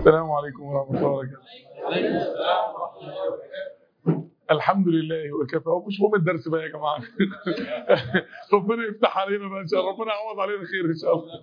السلام عليكم ورحمة الله وبركاته الحمد لله وكفى ومش مهم الدرس بقى يا جماعة ربنا يفتح علينا بقى إن شاء الله ربنا يعوض علينا خير إن شاء الله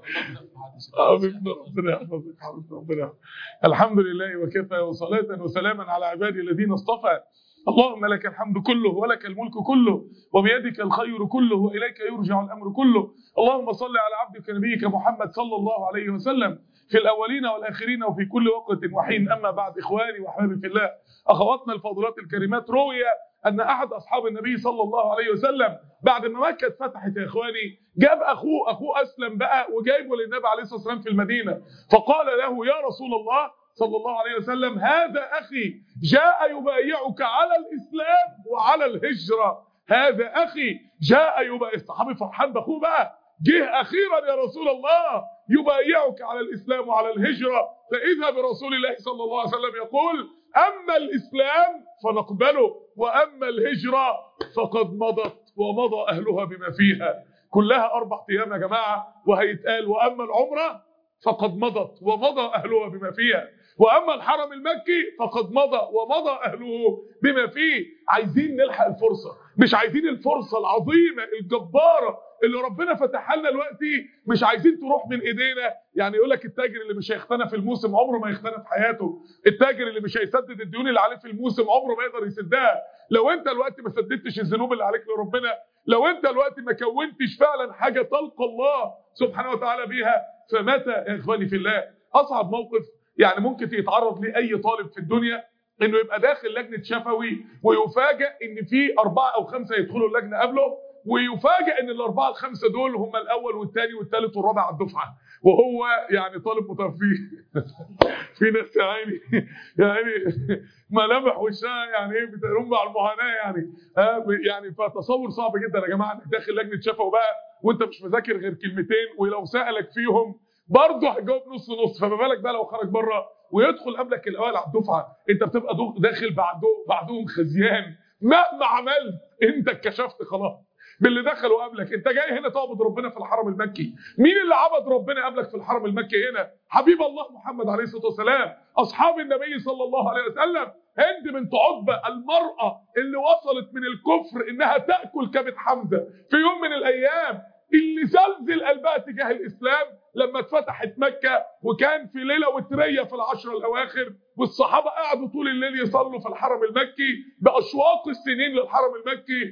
حبيبنا ربنا يحفظك حبيبنا ربنا يحفظك. الحمد لله وكفى وصلاة وسلاما على عبادي الذين اصطفى اللهم لك الحمد كله ولك الملك كله وبيدك الخير كله وإليك يرجع الأمر كله اللهم صل على عبدك نبيك محمد صلى الله عليه وسلم في الأولين والآخرين وفي كل وقت وحين أما بعد إخواني وأحبابي في الله أخواتنا الفاضلات الكريمات روي أن أحد أصحاب النبي صلى الله عليه وسلم بعد ما مكة اتفتحت يا إخواني جاب أخوه أخوه أسلم بقى وجايبه للنبي عليه الصلاة والسلام في المدينة فقال له يا رسول الله صلى الله عليه وسلم هذا أخي جاء يبايعك على الإسلام وعلى الهجرة هذا أخي جاء يبايع الصحابي فرحان بأخوه بقى جه أخيرا يا رسول الله يبايعك على الإسلام وعلى الهجرة فإذا برسول الله صلى الله عليه وسلم يقول أما الإسلام فنقبله وأما الهجرة فقد مضت ومضى أهلها بما فيها كلها أربع أيام يا جماعة وهيتقال وأما العمرة فقد مضت ومضى أهلها بما فيها وأما الحرم المكي فقد مضى ومضى أهله بما فيه عايزين نلحق الفرصة مش عايزين الفرصة العظيمة الجبارة اللي ربنا فتحها لنا دلوقتي مش عايزين تروح من ايدينا يعني يقول لك التاجر اللي مش هيختنى في الموسم عمره ما يختنى في حياته التاجر اللي مش هيسدد الديون اللي عليه في الموسم عمره ما يقدر يسدها لو انت دلوقتي ما سددتش الذنوب اللي عليك لربنا لو انت دلوقتي ما كونتش فعلا حاجه تلقى الله سبحانه وتعالى بيها فمتى يا اخواني في الله اصعب موقف يعني ممكن يتعرض ليه اي طالب في الدنيا انه يبقى داخل لجنه شفوي ويفاجئ ان في اربعه او خمسه يدخلوا اللجنه قبله ويفاجئ ان الاربعه الخمسه دول هم الاول والثاني والثالث والرابع على الدفعه وهو يعني طالب مترفيه في ناس يا عيني يا عيني ملامح وشها يعني ايه بتقوم على المعاناه يعني آه يعني فتصور صعب جدا يا جماعه انك داخل لجنه شفوي بقى وانت مش مذاكر غير كلمتين ولو سالك فيهم برضه هتجاوب نص نص فما بالك بقى لو خرج بره ويدخل قبلك الاوائل على الدفعه انت بتبقى داخل بعده بعدهم خزيان مهما عملت انت اتكشفت خلاص باللي دخلوا قبلك انت جاي هنا تعبد ربنا في الحرم المكي مين اللي عبد ربنا قبلك في الحرم المكي هنا حبيب الله محمد عليه الصلاه والسلام اصحاب النبي صلى الله عليه وسلم هند بنت عتبه المراه اللي وصلت من الكفر انها تاكل كبد حمزه في يوم من الايام اللي زلزل قلبها تجاه الاسلام لما اتفتحت مكه وكان في ليله وتريه في العشر الاواخر والصحابه قعدوا طول الليل يصلوا في الحرم المكي باشواق السنين للحرم المكي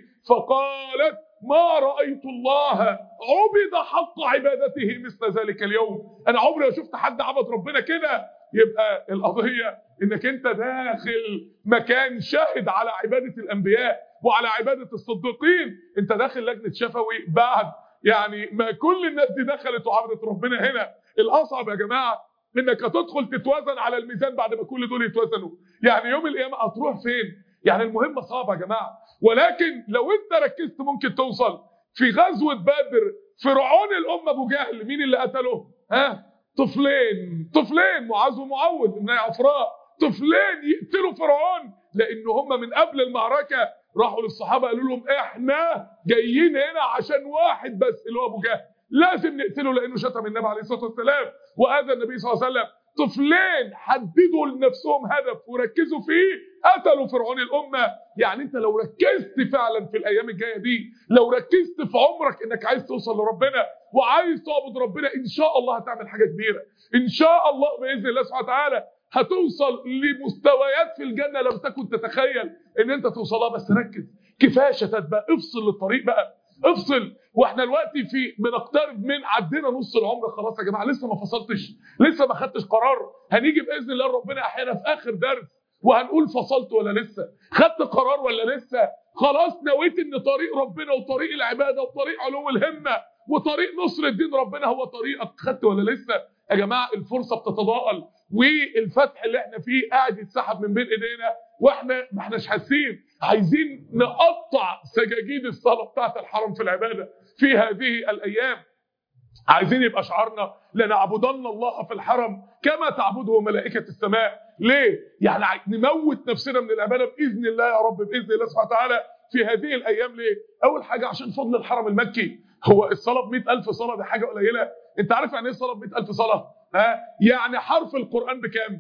فقالت ما رايت الله عبد حق عبادته مثل ذلك اليوم انا عمري ما شفت حد عبد ربنا كده يبقى القضيه انك انت داخل مكان شاهد على عباده الانبياء وعلى عباده الصديقين انت داخل لجنه شفوي بعد يعني ما كل الناس دي دخلت وعبدت ربنا هنا الاصعب يا جماعه انك هتدخل تتوزن على الميزان بعد ما كل دول يتوزنوا يعني يوم القيامه هتروح فين يعني المهمه صعبه يا جماعه ولكن لو انت ركزت ممكن توصل في غزوه بدر فرعون الامه ابو جهل مين اللي قتله ها طفلين طفلين معاذ ومعوذ من عفراء طفلين يقتلوا فرعون لان هم من قبل المعركه راحوا للصحابه قالوا لهم احنا جايين هنا عشان واحد بس اللي هو ابو جهل لازم نقتله لانه شتم النبي عليه الصلاه والسلام واذى النبي صلى الله عليه وسلم طفلين حددوا لنفسهم هدف وركزوا فيه قتلوا فرعون الامه يعني انت لو ركزت فعلا في الايام الجايه دي لو ركزت في عمرك انك عايز توصل لربنا وعايز تعبد ربنا ان شاء الله هتعمل حاجه كبيره ان شاء الله باذن الله سبحانه وتعالى هتوصل لمستويات في الجنه لم تكن تتخيل ان انت توصلها بس ركز كفايه شتات بقى افصل للطريق بقى افصل واحنا دلوقتي في بنقترب من عدينا نص العمر خلاص يا جماعه لسه ما فصلتش لسه ما خدتش قرار هنيجي باذن الله ربنا احيانا في اخر درس وهنقول فصلت ولا لسه خدت قرار ولا لسه خلاص نويت ان طريق ربنا وطريق العباده وطريق علو الهمه وطريق نصر الدين ربنا هو طريقك خدت ولا لسه يا جماعه الفرصه بتتضاءل والفتح اللي احنا فيه قاعد يتسحب من بين ايدينا واحنا ما احناش حاسين عايزين نقطع سجاجيد الصلاه بتاعت الحرم في العباده في هذه الايام عايزين يبقى شعارنا لنعبدن الله في الحرم كما تعبده ملائكه السماء ليه يعني نموت نفسنا من العباده باذن الله يا رب باذن الله سبحانه وتعالى في هذه الايام ليه اول حاجه عشان فضل الحرم المكي هو الصلاه ب 100000 صلاه دي حاجه قليله انت عارف يعني ايه الصلاه ب 100000 صلاه ها يعني حرف القران بكام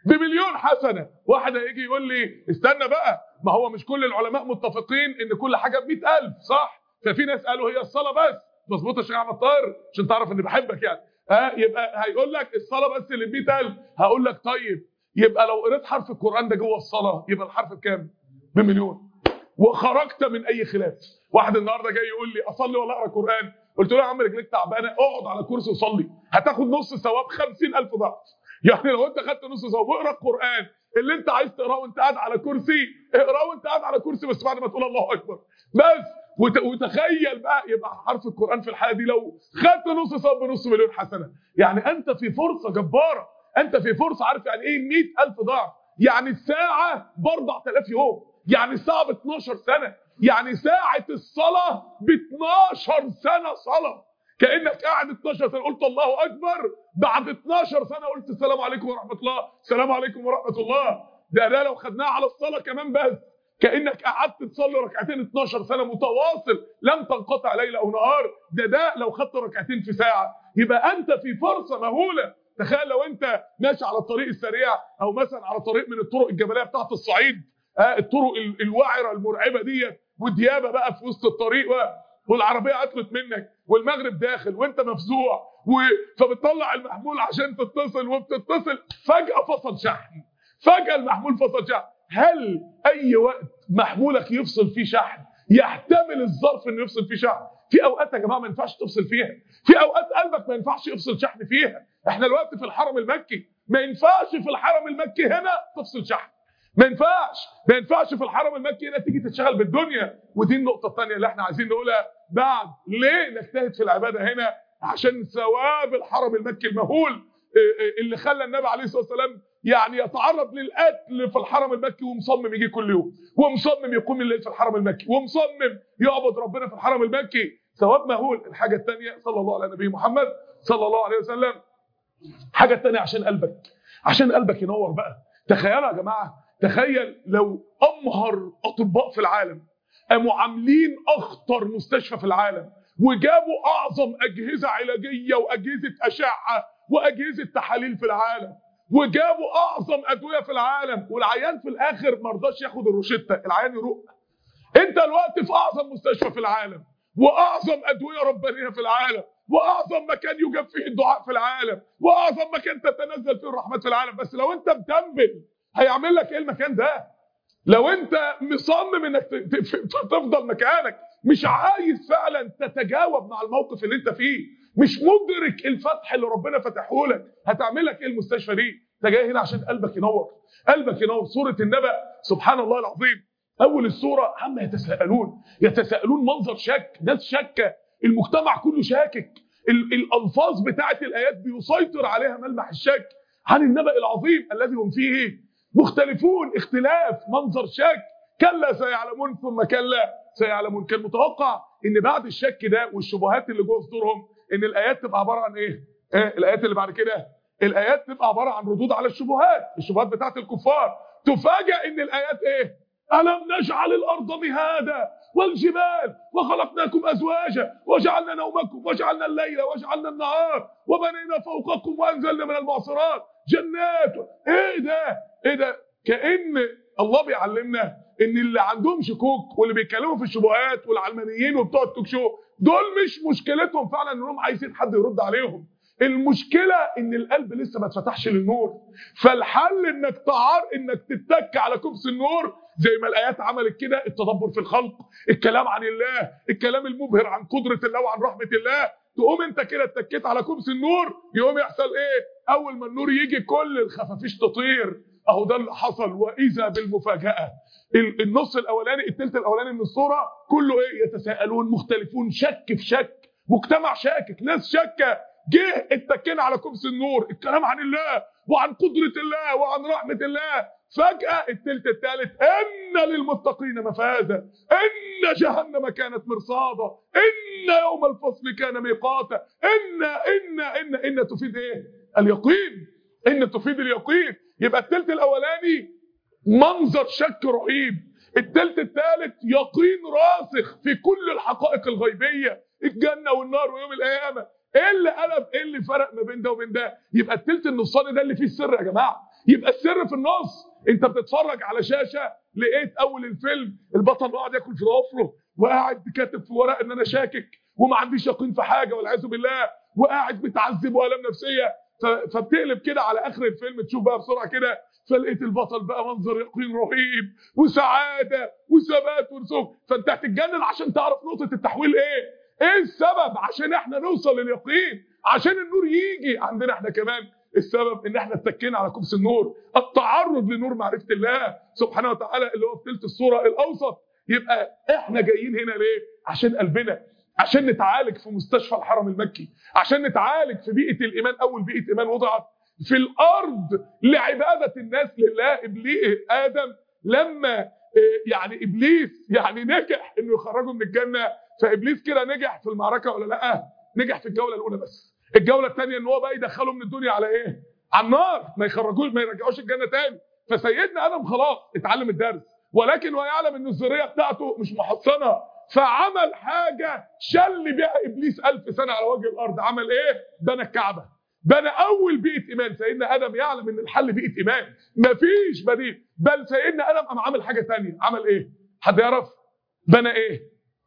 بمليون حسنه واحد هيجي يقول لي استنى بقى ما هو مش كل العلماء متفقين ان كل حاجه ب 100000 صح ففي ناس قالوا هي الصلاه بس مظبوط يا شيخ احمد طاهر عشان تعرف اني بحبك يعني ها يبقى هيقول لك الصلاه بس اللي ب 100000 هقول لك طيب يبقى لو قريت حرف القران ده جوه الصلاه يبقى الحرف بكام بمليون وخرجت من اي خلاف واحد النهارده جاي يقول لي اصلي ولا اقرا قران قلت له يا عم رجليك تعبانه اقعد على كرسي وصلي هتاخد نص ثواب 50000 ضعف يعني لو انت خدت نص ثواب واقرا القران اللي انت عايز تقراه وانت قاعد على كرسي اقراه وانت قاعد على كرسي بس بعد ما تقول الله اكبر بس وت... وتخيل بقى يبقى حرف القران في الحاله دي لو خدت نص ثواب بنص مليون حسنه يعني انت في فرصه جباره انت في فرصه عارف يعني ايه 100000 ضعف يعني الساعه ب 4000 يوم يعني الساعه ب 12 سنه يعني ساعه الصلاه ب 12 سنه صلاه كانك قاعد 12 سنه قلت الله اكبر بعد 12 سنه قلت السلام عليكم ورحمه الله السلام عليكم ورحمه الله ده ده لو خدناها على الصلاه كمان بس كانك قعدت تصلي ركعتين 12 سنه متواصل لم تنقطع ليل او نهار ده ده لو خدت ركعتين في ساعه يبقى انت في فرصه مهوله تخيل لو انت ماشي على الطريق السريع او مثلا على طريق من الطرق الجبليه بتاعت الصعيد آه الطرق الوعره المرعبه ديت وديابه بقى في وسط الطريق والعربيه عطلت منك والمغرب داخل وانت مفزوع و... فبتطلع المحمول عشان تتصل وبتتصل فجاه فصل شحن فجاه المحمول فصل شحن هل اي وقت محمولك يفصل فيه شحن يحتمل الظرف انه يفصل فيه شحن في اوقات يا جماعه ما ينفعش تفصل فيها في اوقات قلبك ما ينفعش يفصل شحن فيها احنا دلوقتي في الحرم المكي ما ينفعش في الحرم المكي هنا تفصل شحن ما ينفعش ما ينفعش في الحرم المكي هنا تيجي تشتغل بالدنيا ودي النقطه الثانيه اللي احنا عايزين نقولها بعد ليه نجتهد في العباده هنا عشان ثواب الحرم المكي المهول اللي خلى النبي عليه الصلاه والسلام يعني يتعرض للقتل في الحرم المكي ومصمم يجي كل يوم ومصمم يقوم الليل في الحرم المكي ومصمم يعبد ربنا في الحرم المكي ثواب مهول الحاجه الثانيه صلى الله على نبي محمد صلى الله عليه وسلم حاجه الثانيه عشان قلبك عشان قلبك ينور بقى تخيلوا يا جماعه تخيل لو امهر اطباء في العالم قاموا عاملين اخطر مستشفى في العالم وجابوا اعظم اجهزه علاجيه واجهزه اشعه واجهزه تحاليل في العالم وجابوا اعظم ادويه في العالم والعيان في الاخر ما رضاش ياخد الروشته العيان يروق انت دلوقتي في اعظم مستشفى في العالم واعظم ادويه ربانيه في العالم واعظم مكان يوجد فيه الدعاء في العالم واعظم مكان تتنزل فيه الرحمات في العالم بس لو انت متنبل هيعمل لك ايه المكان ده لو انت مصمم انك تفضل مكانك مش عايز فعلا تتجاوب مع الموقف اللي انت فيه مش مدرك الفتح اللي ربنا فتحه لك هتعمل لك ايه المستشفى دي انت جاي هنا عشان قلبك ينور قلبك ينور سوره النبأ سبحان الله العظيم اول السوره عما يتساءلون يتساءلون منظر شك ناس شاكه المجتمع كله شاكك الالفاظ بتاعه الايات بيسيطر عليها ملمح الشك عن النبأ العظيم الذي هم فيه مختلفون اختلاف منظر شك كلا سيعلمون ثم كلا سيعلمون كان متوقع ان بعد الشك ده والشبهات اللي جوه صدورهم ان الايات تبقى عباره عن ايه؟ ايه الايات اللي بعد كده الايات تبقى عباره عن ردود على الشبهات الشبهات بتاعت الكفار تفاجئ ان الايات ايه؟ الم نجعل الارض مهادا والجبال وخلقناكم ازواجا وجعلنا نومكم وجعلنا الليل وجعلنا النهار وبنينا فوقكم وانزلنا من المعصرات جنات ايه ده ايه ده كان الله بيعلمنا ان اللي عندهم شكوك واللي بيتكلموا في الشبهات والعلمانيين وبتوع التوك شو دول مش مشكلتهم فعلا انهم عايزين حد يرد عليهم المشكله ان القلب لسه ما اتفتحش للنور فالحل انك تعار انك تتك على كبس النور زي ما الايات عملت كده التدبر في الخلق الكلام عن الله الكلام المبهر عن قدره الله وعن رحمه الله تقوم انت كده اتكيت على كبس النور يقوم يحصل ايه اول ما النور يجي كل الخفافيش تطير اهو ده اللي حصل واذا بالمفاجاه النص الاولاني الثلث الاولاني من الصوره كله ايه يتساءلون مختلفون شك في شك مجتمع شاكك ناس شاكه جه اتكينا على كبس النور الكلام عن الله وعن قدره الله وعن رحمه الله فجاه الثلث الثالث ان للمتقين مفازا ان جهنم كانت مرصادا ان يوم الفصل كان ميقاتا ان ان ان ان تفيد ايه اليقين ان تفيد اليقين يبقى الثلث الاولاني منظر شك رهيب الثلث الثالث يقين راسخ في كل الحقائق الغيبيه الجنه والنار ويوم القيامه ايه اللي قلب ايه اللي فرق ما بين ده وبين ده يبقى الثلث النصاني ده اللي فيه السر يا جماعه يبقى السر في النص انت بتتفرج على شاشه لقيت اول الفيلم البطل قاعد ياكل في ضوافره وقاعد كاتب في ورق ان انا شاكك وما عنديش يقين في حاجه والعياذ بالله وقاعد متعذب والام نفسيه ف- فبتقلب كده على اخر الفيلم تشوف بقى بسرعه كده فلقيت البطل بقى منظر يقين رهيب وسعاده وثبات ورسوخ فانت هتتجنن عشان تعرف نقطه التحويل ايه ايه السبب عشان احنا نوصل لليقين عشان النور يجي عندنا احنا كمان السبب ان احنا اتكينا على كبس النور التعرض لنور معرفه الله سبحانه وتعالى اللي هو في ثلث الصوره الاوسط يبقى احنا جايين هنا ليه عشان قلبنا عشان نتعالج في مستشفى الحرم المكي عشان نتعالج في بيئه الايمان اول بيئه ايمان وضعت في الارض لعباده الناس لله ابليس ادم لما آه، يعني ابليس يعني نجح انه يخرجه من الجنه فابليس كده نجح في المعركه ولا لا نجح في الجوله الاولى بس الجوله الثانيه ان هو بقى يدخله من الدنيا على ايه على النار ما يخرجوش ما يرجعوش الجنه تاني فسيدنا ادم خلاص اتعلم الدرس ولكن هو يعلم ان الذريه بتاعته مش محصنه فعمل حاجه شل بيها ابليس ألف سنه على وجه الارض عمل ايه بنى الكعبه بنى اول بيئه ايمان سيدنا ادم يعلم ان الحل بيئه ايمان مفيش بديل بل سيدنا ادم قام عمل حاجه ثانيه عمل ايه حد يعرف بنى ايه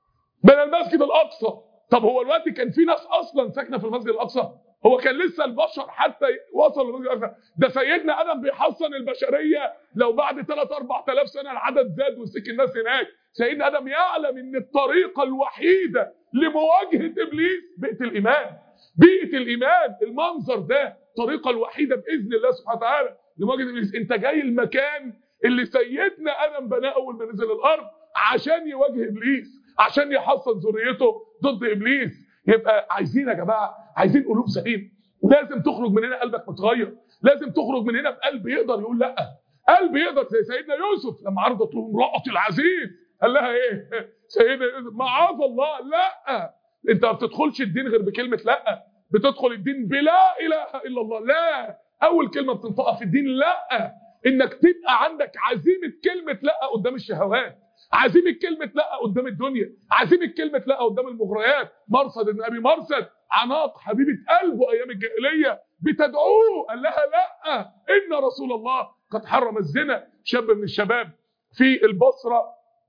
بنى المسجد الاقصى طب هو الوقت كان في ناس اصلا ساكنه في المسجد الاقصى هو كان لسه البشر حتى وصلوا للمسجد الاقصى ده سيدنا ادم بيحصن البشريه لو بعد 3 4000 سنه العدد زاد وسكن الناس هناك سيدنا ادم يعلم ان الطريقه الوحيده لمواجهه ابليس بيئه الايمان بيئه الايمان المنظر ده الطريقه الوحيده باذن الله سبحانه وتعالى لمواجهه ابليس انت جاي المكان اللي سيدنا ادم بناه اول ما نزل الارض عشان يواجه ابليس عشان يحصن ذريته ضد ابليس يبقى عايزين يا جماعه عايزين قلوب سليمه لازم تخرج من هنا قلبك متغير لازم تخرج من هنا بقلب يقدر يقول لا قلب يقدر زي سيدنا يوسف لما عرضت له امراه العزيز قال لها ايه سيدنا يوسف معاذ الله لا انت ما بتدخلش الدين غير بكلمه لا بتدخل الدين بلا اله الا الله لا اول كلمه بتنطقها في الدين لا انك تبقى عندك عزيمه كلمه لا قدام الشهوات عزيمه كلمه لا قدام الدنيا عزيمه كلمه لا قدام المغريات مرصد ابن ابي مرصد عناق حبيبه قلبه ايام الجاهليه بتدعوه قال لها لا ان رسول الله قد حرم الزنا شاب من الشباب في البصره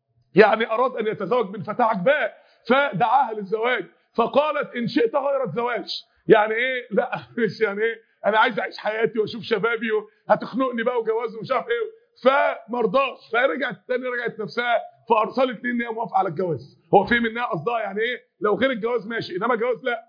يعني اراد ان يتزوج من فتاه عجباء فدعاها للزواج فقالت ان شئت غير الزواج يعني ايه لا مش يعني ايه انا عايز اعيش حياتي واشوف شبابي هتخنقني بقى وجواز ومش عارف ايه فمرضاش فرجعت تاني رجعت نفسها فارسلت لي ان هي موافقه على الجواز هو فهم انها قصدها يعني ايه لو غير الجواز ماشي انما الجواز لا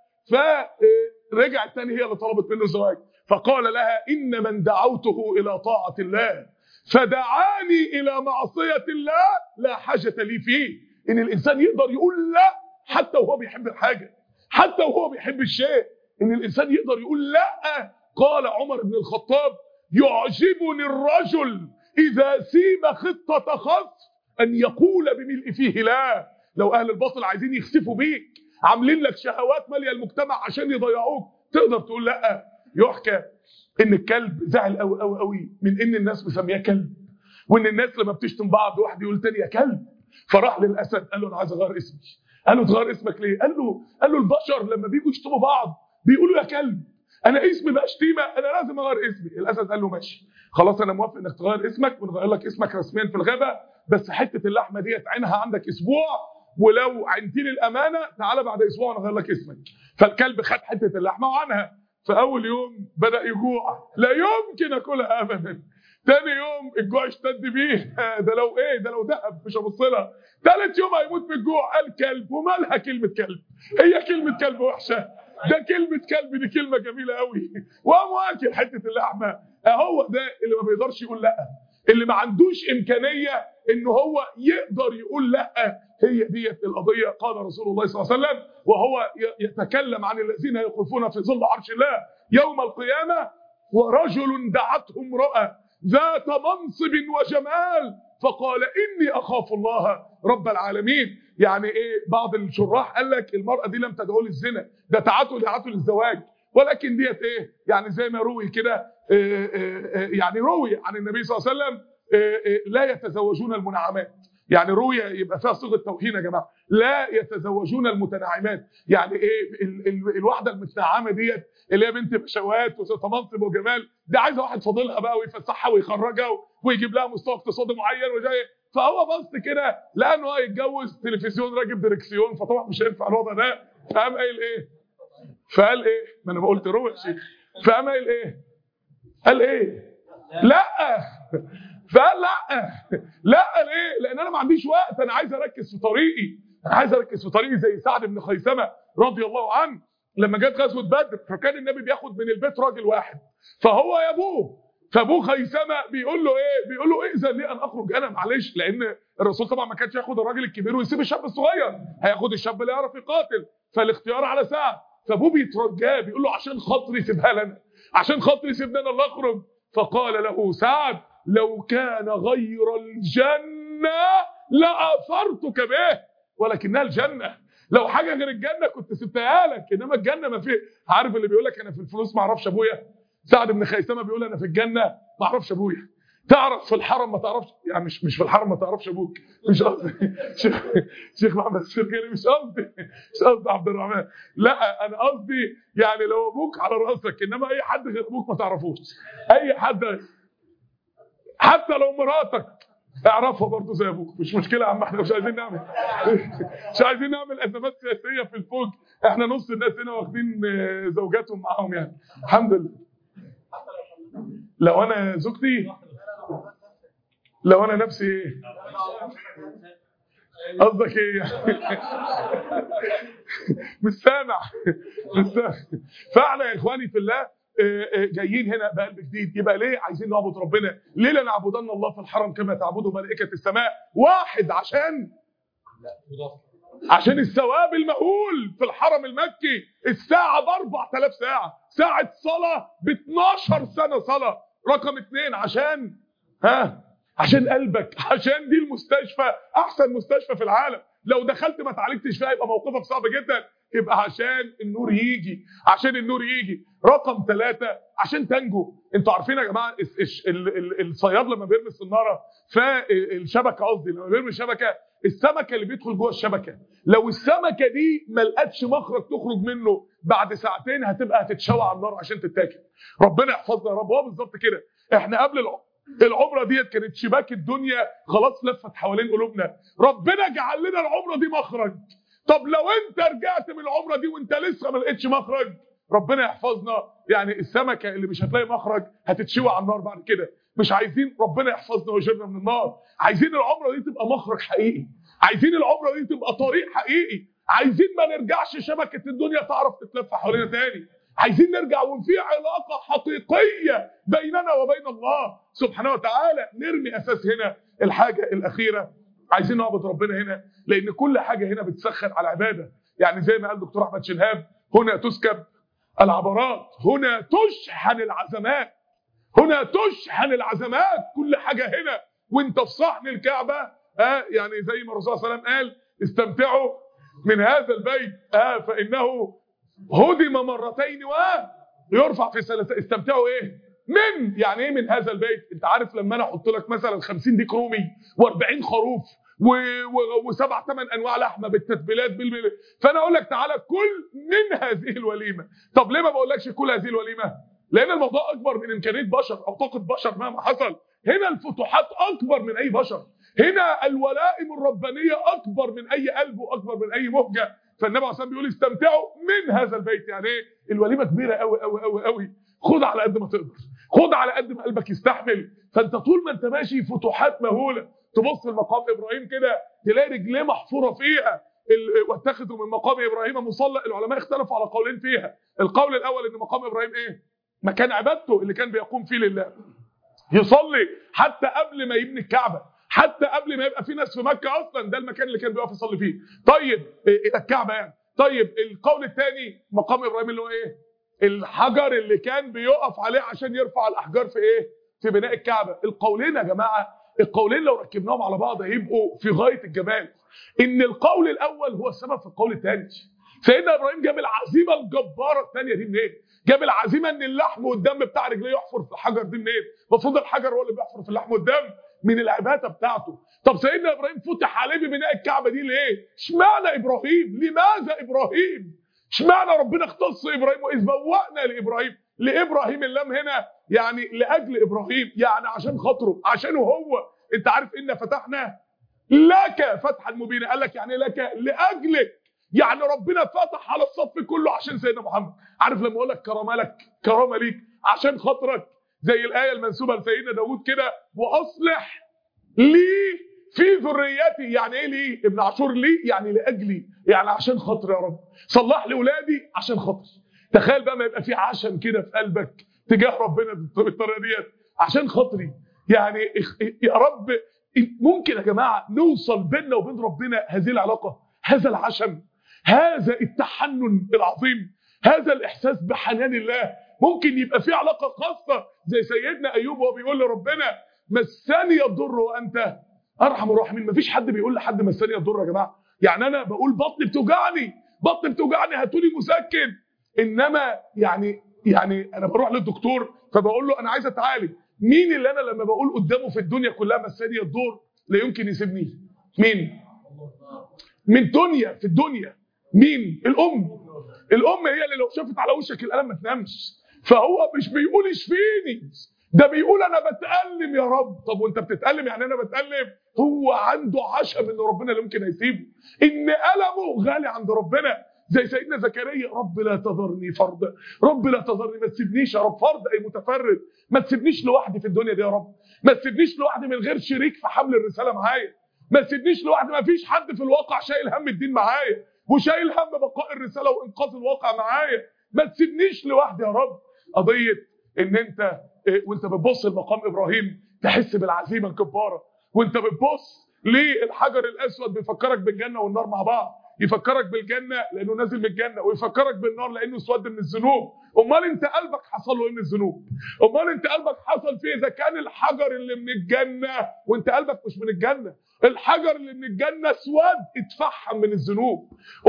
فرجعت تاني هي اللي طلبت منه الزواج فقال لها ان من دعوته الى طاعه الله فدعاني الى معصيه الله لا حاجه لي فيه ان الانسان يقدر يقول لا حتى وهو بيحب الحاجه حتى وهو بيحب الشيء ان الانسان يقدر يقول لا قال عمر بن الخطاب يعجبني الرجل اذا سيم خطه خصف ان يقول بملء فيه لا لو اهل الباطل عايزين يخسفوا بيك عاملين لك شهوات ماليه المجتمع عشان يضيعوك تقدر تقول لا يحكى ان الكلب زعل قوي قوي قوي من ان الناس مسمياه كلب وان الناس لما بتشتم بعض واحد يقول تاني يا كلب فراح للاسد قال له انا عايز اغير اسمي قال له تغير اسمك ليه قال له قال له البشر لما بيجوا يشتموا بعض بيقولوا يا كلب انا اسمي بقى شتيمه انا لازم اغير اسمي الاسد قال له ماشي خلاص انا موافق انك تغير اسمك ونغير لك اسمك رسميا في الغابه بس حته اللحمه ديت عينها عندك اسبوع ولو عينتي لي الامانه تعالى بعد اسبوع ونغير لك اسمك فالكلب خد حته اللحمه وعنها فاول يوم بدا يجوع لا يمكن اكلها ابدا تاني يوم الجوع اشتد بيه ده لو ايه ده لو دهب مش هبص لها تالت يوم هيموت من الجوع قال كلب ومالها كلمه كلب هي كلمه كلب وحشه ده كلمه كلب دي كلمه جميله قوي وقام واكل حته اللحمه اهو ده اللي ما بيقدرش يقول لا اللي ما عندوش امكانيه ان هو يقدر يقول لا هي ديت القضيه قال رسول الله صلى الله عليه وسلم وهو يتكلم عن الذين يقفون في ظل عرش الله يوم القيامه ورجل دعته امراه ذات منصب وجمال فقال اني اخاف الله رب العالمين يعني ايه بعض الشراح قال لك المراه دي لم تدعو للزنا ده دعته دعته للزواج ولكن ديت ايه يعني زي ما روي كده يعني روي عن النبي صلى الله عليه وسلم لا يتزوجون المنعمات يعني رؤيا يبقى فيها صيغه توهين يا جماعه لا يتزوجون المتنعمات يعني ايه ال ال الواحده المتنعمه ديت اللي هي بنت بشوات ومنصب وجمال دي عايزه واحد فاضلها بقى ويفسحها ويخرجها ويجيب لها مستوى اقتصادي معين وجاي فهو بص كده لقى ان هو هيتجوز تلفزيون راكب دركسيون فطبعا مش هينفع الوضع ده فقام قايل ايه؟ فقال ايه؟ ما انا قلت روح شيخ فقام قايل ايه؟ قال ايه؟ لا فقال لا لا ليه؟ لان انا ما عنديش وقت انا عايز اركز في طريقي انا عايز اركز في طريقي زي سعد بن خيثمه رضي الله عنه لما جت غزوه بدر فكان النبي بياخد من البيت راجل واحد فهو يا ابوه فابوه خيثمه بيقول له ايه؟ بيقول له ائذن لي ان اخرج انا معلش لان الرسول طبعا ما كانش ياخد الراجل الكبير ويسيب الشاب الصغير هياخد الشاب اللي يعرف يقاتل فالاختيار على سعد فابوه بيترجاه بيقول له عشان خاطري سيبها لنا عشان خاطري سيبني انا اللي اخرج فقال له سعد لو كان غير الجنة لأثرتك به ولكنها الجنة لو حاجة غير الجنة كنت سبتها لك إنما الجنة ما فيه عارف اللي بيقول لك أنا في الفلوس ما أعرفش أبويا سعد بن خيثمة بيقول أنا في الجنة ما أعرفش أبويا تعرف في الحرم ما تعرفش يعني مش مش في الحرم ما تعرفش ابوك مش قصدي شيخ شيخ محمد الشرقاني مش قصدي مش قصدي عبد الرحمن لا انا قصدي يعني لو ابوك على راسك انما اي حد غير ابوك ما تعرفوش اي حد حتى لو مراتك اعرفها برضه زي ابوك مش مشكله يا عم احنا مش عايزين نعمل مش عايزين نعمل ازمات سياسيه في الفوج احنا نص الناس هنا واخدين زوجاتهم معاهم يعني الحمد لله لو انا زوجتي لو انا نفسي ايه قصدك ايه يعني مش سامع مش سامع فاحنا يا اخواني في الله جايين هنا بقلب جديد يبقى ليه عايزين نعبد ربنا ليه لا نعبدن الله في الحرم كما تعبده ملائكه السماء واحد عشان عشان الثواب المهول في الحرم المكي الساعه ب 4000 ساعه ساعه صلاه ب 12 سنه صلاه رقم اثنين عشان ها عشان قلبك عشان دي المستشفى احسن مستشفى في العالم لو دخلت ما اتعالجتش فيها يبقى موقفك صعب جدا يبقى عشان النور يجي عشان النور يجي رقم ثلاثة عشان تنجو انتوا عارفين يا جماعه الصياد لما بيرمي الصناره فالشبكه قصدي لما بيرمي الشبكه السمكه اللي بيدخل جوه الشبكه لو السمكه دي ما لقتش مخرج تخرج منه بعد ساعتين هتبقى هتتشوى على النار عشان تتاكل ربنا يحفظنا يا رب هو بالظبط كده احنا قبل العمر العمره ديت كانت شباك الدنيا خلاص لفت حوالين قلوبنا ربنا جعل لنا العمره دي مخرج طب لو انت رجعت من العمره دي وانت لسه ما لقيتش مخرج ربنا يحفظنا يعني السمكه اللي مش هتلاقي مخرج هتتشوي على النار بعد كده مش عايزين ربنا يحفظنا ويجرنا من النار عايزين العمره دي تبقى مخرج حقيقي عايزين العمره دي تبقى طريق حقيقي عايزين ما نرجعش شبكه الدنيا تعرف تتلف حوالينا تاني عايزين نرجع وفي علاقه حقيقيه بيننا وبين الله سبحانه وتعالى نرمي اساس هنا الحاجه الاخيره عايزين نعبد ربنا هنا لان كل حاجه هنا بتسخن على العباده يعني زي ما قال دكتور احمد شنهاب هنا تسكب العبرات هنا تشحن العزمات هنا تشحن العزمات كل حاجه هنا وانت في صحن الكعبه آه يعني زي ما الرسول صلى الله عليه وسلم قال استمتعوا من هذا البيت آه فانه هدم مرتين ويرفع في ثلاثه استمتعوا ايه من يعني ايه من هذا البيت انت عارف لما انا احط لك مثلا 50 ديك رومي و40 خروف وسبع ثمان انواع لحمه بالتتبيلات بالبل... فانا اقول لك تعالى كل من هذه الوليمه طب ليه ما بقولكش كل هذه الوليمه لان الموضوع اكبر من امكانيه بشر او طاقه بشر مهما حصل هنا الفتوحات اكبر من اي بشر هنا الولائم الربانيه اكبر من اي قلب واكبر من اي مهجه فالنبي عليه الصلاه بيقول استمتعوا من هذا البيت يعني ايه الوليمه كبيره قوي قوي قوي قوي خد على قد ما تقدر خد على قد ما قلبك يستحمل فانت طول ما انت ماشي فتوحات مهوله تبص لمقام ابراهيم كده تلاقي رجليه محفوره فيها واتخذوا من مقام ابراهيم مصلى العلماء اختلفوا على قولين فيها القول الاول ان مقام ابراهيم ايه مكان عبادته اللي كان بيقوم فيه لله يصلي حتى قبل ما يبني الكعبه حتى قبل ما يبقى في ناس في مكه اصلا ده المكان اللي كان بيقف يصلي فيه طيب إيه الكعبه يعني طيب القول الثاني مقام ابراهيم اللي هو ايه الحجر اللي كان بيقف عليه عشان يرفع الاحجار في ايه في بناء الكعبه القولين يا جماعه القولين لو ركبناهم على بعض هيبقوا في غايه الجمال ان القول الاول هو السبب في القول الثاني سيدنا ابراهيم جاب العزيمه الجباره الثانيه دي منين جاب العزيمه ان اللحم والدم بتاع رجليه يحفر في الحجر دي منين المفروض الحجر هو اللي بيحفر في اللحم والدم من العباده بتاعته طب سيدنا ابراهيم فتح عليه ببناء الكعبه دي ليه اشمعنى ابراهيم لماذا ابراهيم اشمعنى ربنا اختص ابراهيم واذ بوأنا لابراهيم لابراهيم اللام هنا يعني لاجل ابراهيم يعني عشان خاطره عشان هو انت عارف ان فتحنا لك فتحا مبينا قال لك يعني لك لاجلك يعني ربنا فتح على الصف كله عشان سيدنا محمد عارف لما اقول لك كرامه لك كرامه ليك عشان خاطرك زي الايه المنسوبه لسيدنا داوود كده واصلح لي في ذريتي يعني ايه لي ابن عاشور لي يعني لاجلي يعني عشان خاطري يا رب صلح لي ولادي عشان خاطري تخيل بقى ما يبقى في عشم كده في قلبك تجاه ربنا بالطريقه ديت عشان خاطري يعني يا رب ممكن يا جماعه نوصل بيننا وبين ربنا هذه العلاقه هذا العشم هذا التحنن العظيم هذا الاحساس بحنان الله ممكن يبقى في علاقه خاصه زي سيدنا ايوب وهو بيقول لربنا مسني الضر وانت ارحم الراحمين مفيش حد بيقول لحد مسني الضر يا جماعه يعني انا بقول بطني بتوجعني بطني بتوجعني هاتوا لي مسكن انما يعني يعني انا بروح للدكتور فبقول له انا عايز اتعالج مين اللي انا لما بقول قدامه في الدنيا كلها مسني الضر لا يمكن يسيبني مين من دنيا في الدنيا مين الام الام هي اللي لو شافت على وشك الالم ما تنامش فهو مش بيقول اشفيني ده بيقول انا بتألم يا رب طب وانت بتتألم يعني انا بتألم هو عنده عشم ان ربنا لا يمكن هيسيبه ان ألمه غالي عند ربنا زي سيدنا زكريا رب لا تذرني فردا رب لا تذرني ما تسيبنيش يا رب فرد اي متفرد ما تسيبنيش لوحدي في الدنيا دي يا رب ما تسيبنيش لوحدي من غير شريك في حمل الرساله معايا ما تسيبنيش لوحدي ما فيش حد في الواقع شايل هم الدين معايا وشايل هم بقاء الرساله وانقاذ الواقع معايا ما تسيبنيش لوحدي يا رب قضيه ان انت وانت بتبص لمقام ابراهيم تحس بالعزيمه الجباره وانت بتبص للحجر الاسود بيفكرك بالجنه والنار مع بعض يفكرك بالجنه لانه نازل من الجنه ويفكرك بالنار لانه اسود من الذنوب امال انت قلبك حصل له ايه من الذنوب امال انت قلبك حصل فيه اذا كان الحجر اللي من الجنه وانت قلبك مش من الجنه الحجر اللي من الجنه اسود اتفحم من الذنوب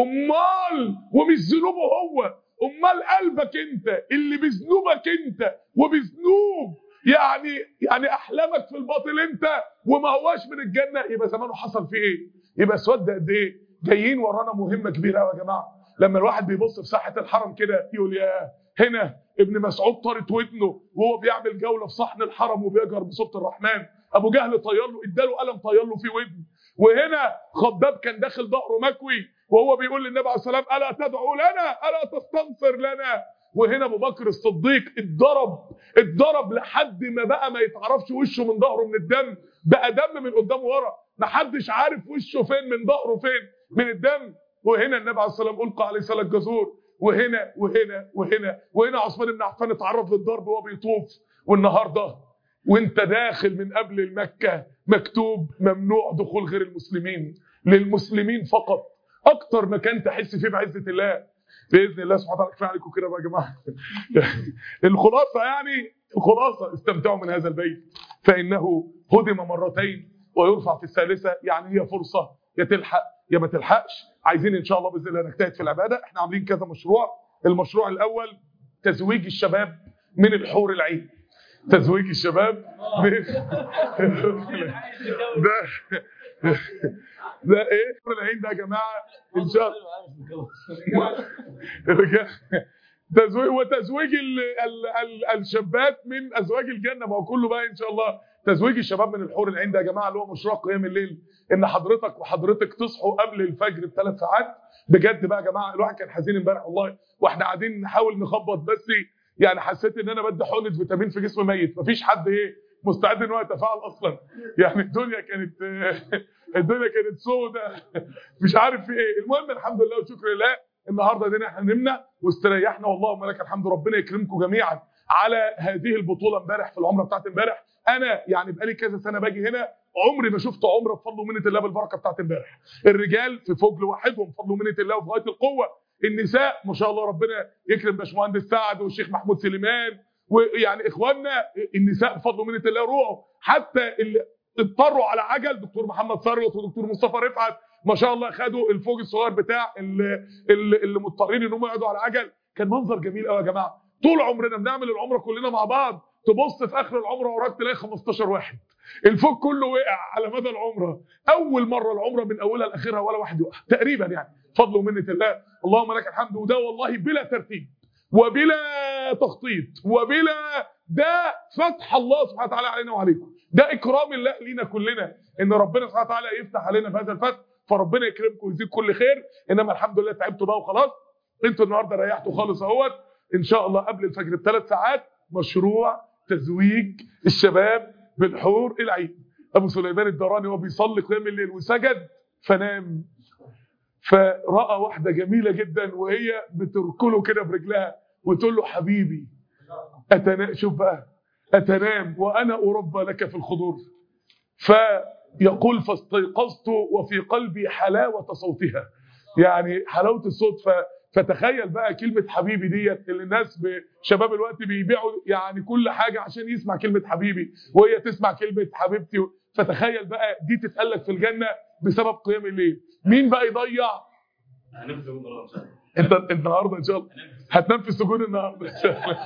امال ومش ذنوبه هو امال قلبك انت اللي بذنوبك انت وبذنوب يعني يعني احلامك في الباطل انت وما هواش من الجنه يبقى زمانه حصل فيه ايه يبقى اسود قد ايه جايين ورانا مهمه كبيره قوي يا جماعه لما الواحد بيبص في ساحه الحرم كده يقول يا هنا ابن مسعود طارت ودنه وهو بيعمل جوله في صحن الحرم وبيجهر بصوت الرحمن ابو جهل طير له اداله قلم طير له في ودن وهنا خباب كان داخل ظهره مكوي وهو بيقول للنبي عليه السلام الا تدعو لنا الا تستنصر لنا وهنا ابو بكر الصديق اتضرب اتضرب لحد ما بقى ما يتعرفش وشه من ظهره من الدم بقى دم من قدام ورا ما حدش عارف وشه فين من ظهره فين من الدم وهنا النبي عليه الصلاه والسلام القى عليه صلاه جزور وهنا وهنا وهنا وهنا عثمان بن عفان اتعرض للضرب وهو بيطوف والنهارده وانت داخل من قبل المكه مكتوب ممنوع دخول غير المسلمين للمسلمين فقط اكتر مكان تحس فيه بعزه الله باذن الله سبحانه وتعالى كفايه عليكم كده بقى يا جماعه الخلاصه يعني الخلاصه استمتعوا من هذا البيت فانه هدم مرتين ويرفع في الثالثه يعني هي فرصه يا تلحق يا ما تلحقش عايزين ان شاء الله باذن الله نجتهد في العباده احنا عاملين كذا مشروع المشروع الاول تزويج الشباب من الحور العين تزويج الشباب من ده ده ايه الحور العين ده يا جماعه ان شاء الله تزويج وتزويج ال ال ال الشابات من ازواج الجنه ما هو كله بقى ان شاء الله تزويج الشباب من الحور العين ده يا جماعه اللي هو مشروع قيام الليل ان حضرتك وحضرتك تصحوا قبل الفجر بثلاث ساعات بجد بقى يا جماعه الواحد كان حزين امبارح والله واحنا قاعدين نحاول نخبط بس يعني حسيت ان انا بدي حقنه فيتامين في جسم ميت مفيش حد ايه مستعد ان هو يتفاعل اصلا يعني الدنيا كانت الدنيا كانت سودة مش عارف في ايه المهم الحمد لله وشكر لله النهارده دينا احنا نمنا واستريحنا والله لك الحمد ربنا يكرمكم جميعا على هذه البطوله امبارح في العمره بتاعت امبارح انا يعني بقالي كذا سنه باجي هنا عمري ما شفت عمره بفضل ومنه الله بالبركه بتاعت امبارح الرجال في فوق لوحدهم بفضل ومنه الله وفي غايه القوه النساء ما شاء الله ربنا يكرم باشمهندس سعد والشيخ محمود سليمان ويعني اخواننا النساء بفضل ومنه الله روعوا حتى اللي اضطروا على عجل دكتور محمد ثروت ودكتور مصطفى رفعت ما شاء الله خدوا الفوج الصغير بتاع اللي, اللي, اللي مضطرين ان هم يقعدوا على عجل كان منظر جميل قوي يا جماعه طول عمرنا بنعمل العمره كلنا مع بعض تبص في اخر العمره وراك تلاقي 15 واحد الفوق كله وقع على مدى العمره اول مره العمره من اولها لاخرها ولا واحد وقع تقريبا يعني فضل ومنه الله اللهم لك الحمد وده والله بلا ترتيب وبلا تخطيط وبلا ده فتح الله سبحانه وتعالى علينا وعليكم ده اكرام الله لينا كلنا ان ربنا سبحانه وتعالى يفتح علينا في هذا الفتح فربنا يكرمكم ويزيد كل خير انما الحمد لله تعبتوا بقى وخلاص انتوا النهارده ريحتوا خالص اهوت ان شاء الله قبل الفجر بثلاث ساعات مشروع تزويج الشباب بالحور العين ابو سليمان الدراني وهو بيصلي قيام الليل وسجد فنام فراى واحده جميله جدا وهي بتركله كده برجلها وتقول له حبيبي أتنا... شوف بقى أتنام وأنا أربى لك في الخضور فيقول فاستيقظت وفي قلبي حلاوة صوتها يعني حلاوة الصوت ف... فتخيل بقى كلمة حبيبي ديت اللي الناس شباب الوقت بيبيعوا يعني كل حاجة عشان يسمع كلمة حبيبي وهي تسمع كلمة حبيبتي فتخيل بقى دي تتقلك في الجنة بسبب قيام الليل مين بقى يضيع انت انت النهارده ان شاء الله هتنام في السجون النهارده ان شاء الله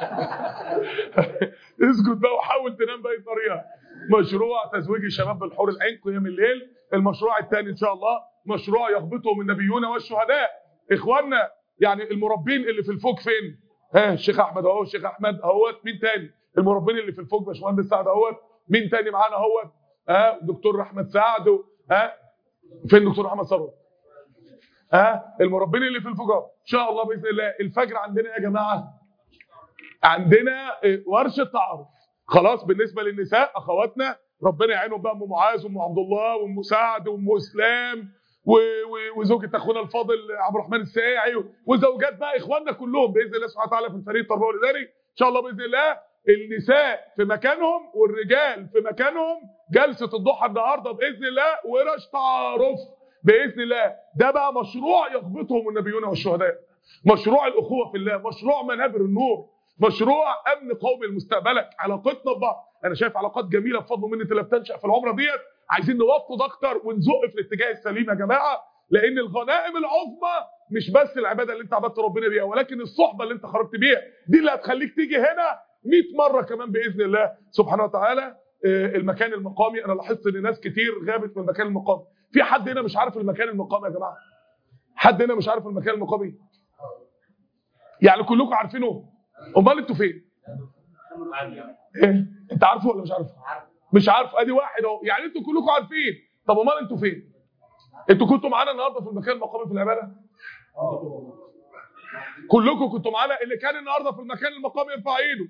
اسكت بقى وحاول تنام باي طريقه مشروع تزويج الشباب بالحور العين قيام الليل المشروع الثاني ان شاء الله مشروع يهبطهم النبيون والشهداء اخواننا يعني المربين اللي في الفوق فين ها الشيخ احمد اهو الشيخ احمد اهوت مين تاني المربين اللي في الفوق باشمهندس سعد اهوت مين تاني معانا اهوت ها دكتور احمد سعد ها فين دكتور احمد ثروت ها المربين اللي في الفجار ان شاء الله باذن الله الفجر عندنا يا جماعه عندنا ورشه تعارف خلاص بالنسبه للنساء اخواتنا ربنا يعينهم بقى ام معاذ وام عبد الله وام سعد وام اسلام وزوجة اخونا الفاضل عبد الرحمن الساعي وزوجات بقى اخواننا كلهم باذن الله سبحانه وتعالى في الفريق التربوي والاداري ان شاء الله باذن الله النساء في مكانهم والرجال في مكانهم جلسه الضحى النهارده باذن الله ورش تعارف باذن الله ده بقى مشروع يضبطهم النبيون والشهداء مشروع الاخوه في الله مشروع منابر النور مشروع امن قومي لمستقبلك علاقتنا ببعض انا شايف علاقات جميله بفضل منه اللي بتنشا في العمره ديت عايزين نوطد اكتر ونزق في الاتجاه السليم يا جماعه لان الغنائم العظمى مش بس العباده اللي انت عبدت ربنا بيها ولكن الصحبه اللي انت خرجت بيها دي اللي هتخليك تيجي هنا 100 مره كمان باذن الله سبحانه وتعالى المكان المقامي انا لاحظت ان ناس كتير غابت من المكان المقامي في حد هنا مش عارف المكان المقامي يا جماعه حد هنا مش عارف المكان المقامي يعني كلكم عارفينه امال انتوا فين ايه انت عارفه ولا مش عارفه مش عارف ادي واحد اهو يعني انتوا كلكم عارفين طب امال انتوا فين انتوا كنتوا معانا النهارده في المكان المقامي في العباده كلكم كنتوا معانا اللي كان النهارده في المكان المقامي يرفع ايده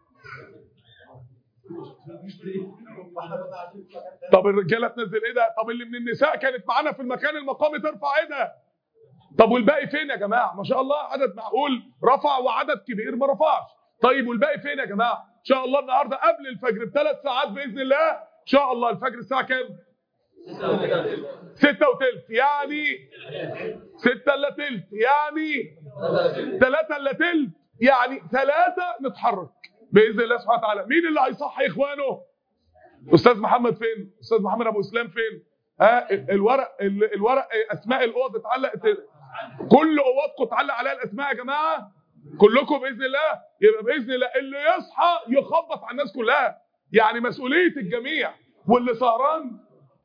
طب الرجاله تنزل ايدها طب اللي من النساء كانت معانا في المكان المقامي ترفع ايدها طب والباقي فين يا جماعه ما شاء الله عدد معقول رفع وعدد كبير ما رفعش طيب والباقي فين يا جماعه ان شاء الله النهارده قبل الفجر بثلاث ساعات باذن الله ان شاء الله الفجر الساعه كام ستة وتلت يعني ستة الا تلت يعني ثلاثة الا تلت يعني ثلاثة نتحرك باذن الله سبحانه وتعالى مين اللي هيصحي اخوانه استاذ محمد فين استاذ محمد ابو اسلام فين ها الورق الورق اسماء الاوض اتعلقت كل اوضكم اتعلق عليها الاسماء يا جماعه كلكم باذن الله يبقى باذن الله اللي يصحى يخبط على الناس كلها يعني مسؤوليه الجميع واللي سهران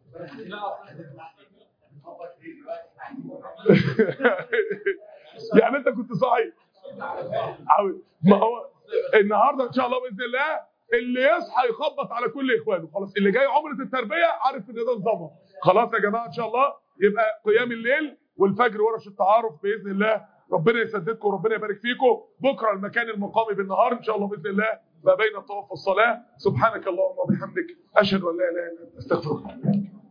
يعني انت كنت صاحي ما هو النهارده ان شاء الله باذن الله اللي يصحى يخبط على كل اخوانه خلاص اللي جاي عمره التربيه عارف ان ده الضمان خلاص يا جماعه ان شاء الله يبقى قيام الليل والفجر ورش التعارف باذن الله ربنا يسددكم وربنا يبارك فيكم بكره المكان المقامي بالنهار ان شاء الله باذن الله ما بين الطواف والصلاه سبحانك اللهم وبحمدك اشهد ان لا اله الا انت استغفرك